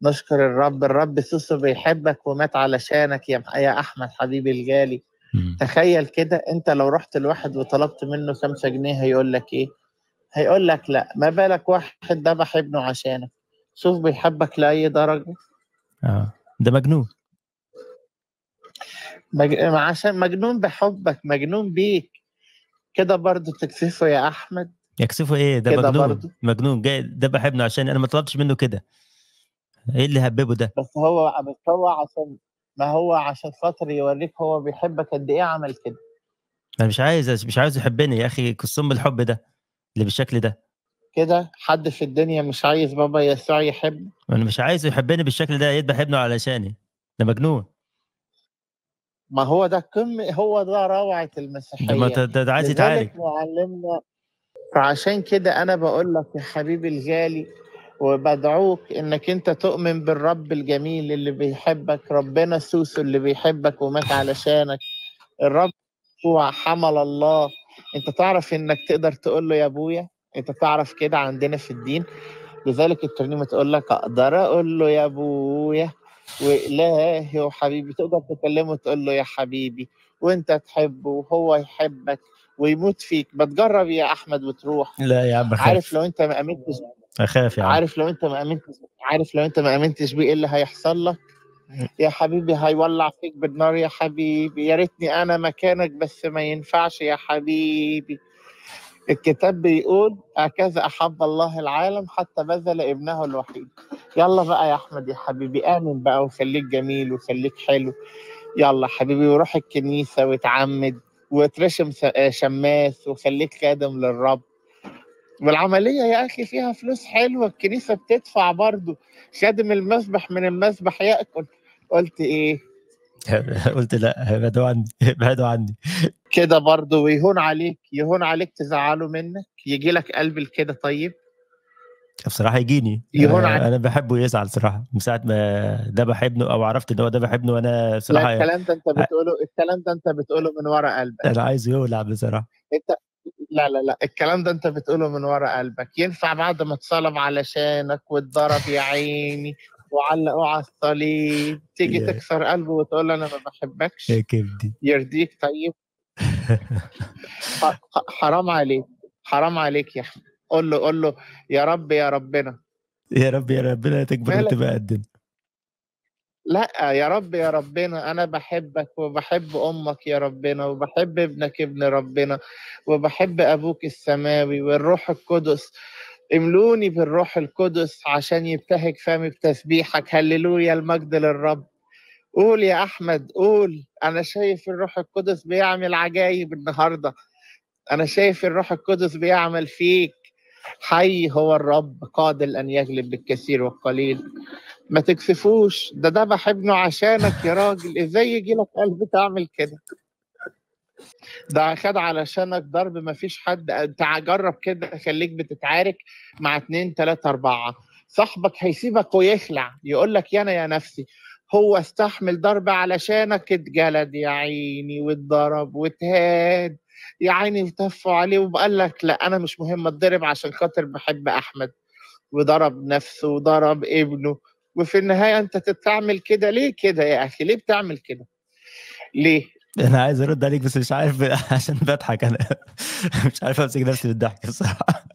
نشكر الرب الرب سوسو بيحبك ومات علشانك يا يا احمد حبيبي الغالي مم. تخيل كده انت لو رحت لواحد وطلبت منه خمسة جنيه هيقول لك ايه هيقول لك لا ما بالك واحد ذبح ابنه عشانك شوف بيحبك لأي درجة اه ده مجنون مج... عشان مجنون بحبك مجنون بيك كده برضو تكسفه يا احمد يكسفه ايه ده كده مجنون برضو. مجنون جاي ذبح ابنه عشان انا ما طلبتش منه كده ايه اللي هببه ده بس هو بس هو عشان ما هو عشان خاطر يوريك هو بيحبك قد ايه عمل كده انا مش عايز مش عايز يحبني يا اخي قسم الحب ده اللي بالشكل ده كده حد في الدنيا مش عايز بابا يسوع يحب انا مش عايزه يحبني بالشكل ده يذبح ابنه علشاني ده مجنون ما هو ده قمة هو ده روعة المسيحية ده, ما ت- ده, ده عايز لذلك يتعالج معلمنا فعشان كده انا بقول لك يا حبيبي الغالي وبدعوك انك انت تؤمن بالرب الجميل اللي بيحبك ربنا سوسو اللي بيحبك ومات علشانك الرب هو حمل الله انت تعرف انك تقدر تقول له يا ابويا انت تعرف كده عندنا في الدين لذلك الترنيمه تقول لك اقدر اقول له يا ابويا والهي وحبيبي تقدر تكلمه تقول له يا حبيبي وانت تحبه وهو يحبك ويموت فيك بتجرب يا احمد وتروح لا يا عم عارف اخاف لو انت ما امنتش اخاف يا عم عارف لو انت ما امنتش عارف لو انت ما امنتش بيه ايه اللي هيحصل لك يا حبيبي هيولع فيك بالنار يا حبيبي يا ريتني انا مكانك بس ما ينفعش يا حبيبي الكتاب بيقول هكذا احب الله العالم حتى بذل ابنه الوحيد يلا بقى يا احمد يا حبيبي امن بقى وخليك جميل وخليك حلو يلا حبيبي وروح الكنيسه وتعمد وترشم س- آه شماس وخليك خادم للرب والعملية يا أخي فيها فلوس حلوة الكنيسة بتدفع برضو خادم المسبح من المسبح يأكل قلت إيه قلت لا ابعدوا عني ابعدوا عني كده برضو ويهون عليك يهون عليك تزعله منك يجي لك قلب كده طيب بصراحه يجيني يهون آه، عليك. انا بحبه يزعل صراحه من ساعه ما ذبح ابنه او عرفت ان هو ذبح ابنه وانا لا صراحه الكلام ده انت بتقوله الكلام ده انت بتقوله من ورا قلبك انا عايزه يولع بصراحه انت لا لا لا الكلام ده انت بتقوله من ورا قلبك ينفع بعد ما اتصلب علشانك واتضرب يا عيني وعلقوه على الصليب تيجي يا- تكسر قلبه وتقول له انا ما بحبكش يا كبدي يرضيك طيب ح- ح- حرام عليك حرام عليك يا احمد قول له قول له يا رب يا ربنا يا رب يا ربنا تكبر مالك؟ وتبقى قدنا لا يا رب يا ربنا انا بحبك وبحب امك يا ربنا وبحب ابنك ابن ربنا وبحب ابوك السماوي والروح القدس املوني بالروح القدس عشان يبتهج فمي بتسبيحك هللويا المجد للرب قول يا احمد قول انا شايف الروح القدس بيعمل عجايب النهارده انا شايف الروح القدس بيعمل فيك حي هو الرب قادر ان يغلب بالكثير والقليل ما تكسفوش ده ذبح ابنه عشانك يا راجل ازاي يجي لك قلب تعمل كده ده خد علشانك ضرب ما فيش حد انت جرب كده خليك بتتعارك مع اتنين تلاتة اربعة صاحبك هيسيبك ويخلع يقول لك يا انا يا نفسي هو استحمل ضرب علشانك اتجلد يا عيني واتضرب واتهان يا عيني وتفوا عليه وقال لك لا انا مش مهم اتضرب عشان خاطر بحب احمد وضرب نفسه وضرب ابنه وفي النهايه انت تعمل كده ليه كده يا اخي ليه بتعمل كده ليه انا عايز ارد عليك بس مش عارف عشان بضحك انا مش عارف امسك نفسي بالضحك بصراحه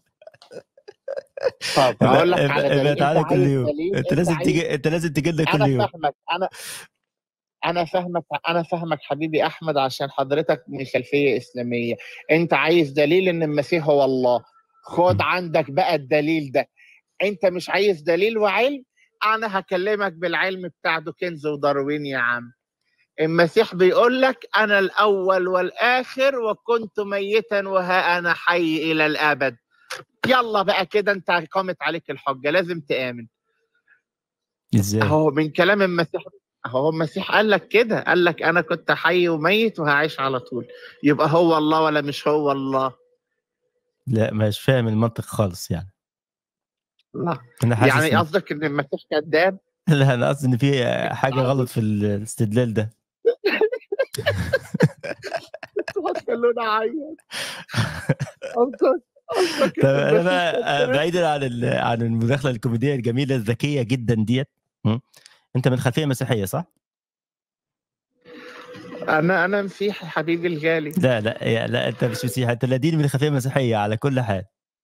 طب اقول لك على ابقى دليل تعالى انت كل عايز يوم دليل انت انت لازم عايز تيجي انت لازم تجي لنا كل انا يوم فاهمك انا انا فاهمك انا فاهمك حبيبي احمد عشان حضرتك من خلفيه اسلاميه انت عايز دليل ان المسيح هو الله خد م. عندك بقى الدليل ده انت مش عايز دليل وعلم انا هكلمك بالعلم بتاع دوكنز وداروين يا عم المسيح بيقول لك انا الاول والاخر وكنت ميتا وها انا حي الى الابد يلا بقى كده انت قامت عليك الحجه لازم تامن ازاي اهو من كلام المسيح هو المسيح قال لك كده قال لك انا كنت حي وميت وهعيش على طول يبقى هو الله ولا مش هو الله لا مش فاهم المنطق خالص يعني لا انا حاسس يعني إن... قصدك ان المسيح كذاب لا انا قصدي ان في حاجه غلط في الاستدلال ده خلونا اعيط قصدك قصدك طب إن انا المسيح بقى كذاب؟ بعيدا عن ال... عن المداخله الكوميديه الجميله الذكيه جدا ديت إمم. أنت من خلفية مسيحية صح؟ أنا أنا مسيحي حبيبي الغالي. لا، لأ، يا لأ أنت مش مسيحي، أنت لدين من خلفية مسيحية على كل حال.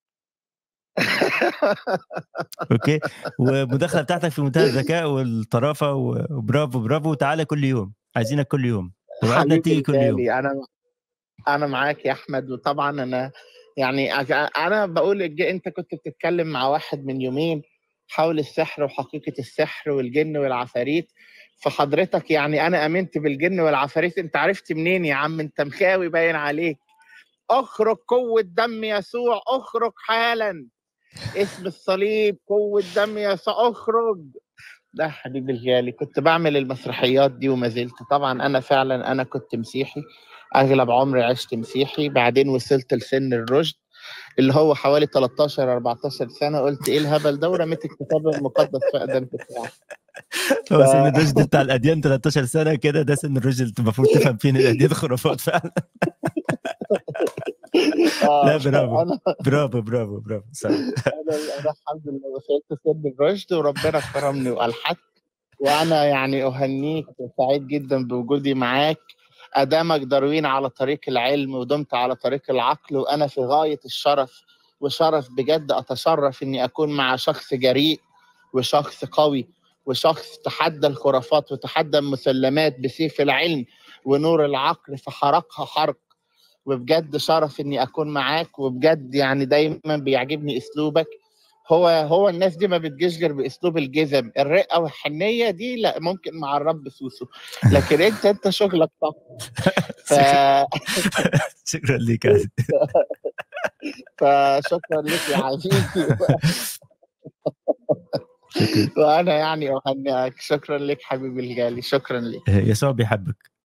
أوكي، والمداخلة بتاعتك في منتهى الذكاء والطرافة وبرافو، برافو، وتعالَ كل يوم، عايزينك كل يوم، توعدنا حبيبي تيجي كل يوم. الغالي أنا أنا معاك يا أحمد، وطبعًا أنا يعني أج أنا باقول الج أنت كنت بتتكلم مع واحد من يومين حول السحر وحقيقة السحر والجن والعفاريت، فحضرتك يعني أنا آمنت بالجن والعفاريت، أنت عرفت منين يا عم أنت مخاوي باين عليك. اخرج قوة دم يسوع، اخرج حالًا. اسم الصليب، قوة دم يسوع، اخرج. لا حبيبي الغالي، كنت باعمل المسرحيات دي وما زلت. طبعًا أنا فعلًا أنا كنت مسيحي، أغلب عمري عِشت مسيحي، بعدين وصلت لسن الرُشد اللي هو حوالي 13، 14 سنة، قُلت إيه الهبل ده ورميت الكتاب المقدس في أقدام بتاعي. هو ف سن الرُشد بتاع الأديان 13 سنة كده، ده سن الرُشد اللي المفروض تفهم فيه إن الأديان خرافات فعلًا. آه، لا برافو، أنا برافو، برافو، برافو، صح. أنا أنا الحمد لله وصلت سن الرُشد وربنا كرمني وألحقت، وأنا يعني أهنّيك وسعيد جدًا بوجودي معاك، أدامك داروين على طريق العلم ودُمت على طريق العقل، وأنا في غاية الشرف، وشرف بجد أتشرّف إني أكون مع شخص جريء وشخص قوي وشخص تحدّى الخرافات وتحدّى المسلّمات بسيف العلم ونور العقل فحرقها حرق، وبجد شرف إني أكون معاك، وبجد يعني دايمًا بيعجبني أسلوبك. هو هو الناس دي ما بتجيش غير بأسلوب الجِزم، الرِّقّة والحنيّة دي لأ، ممكن مع الرب سوسو، لكن أنت أنت شغلك صح. ف شكرًا شكرًا ليك يا عزيزي. فشكرًا ليك يا عزيزي. شكرًا. وأنا يعني أهنّئك، شكرًا ليك حبيبي الغالي، شكرًا ليك. آآ يسوع بيحبك.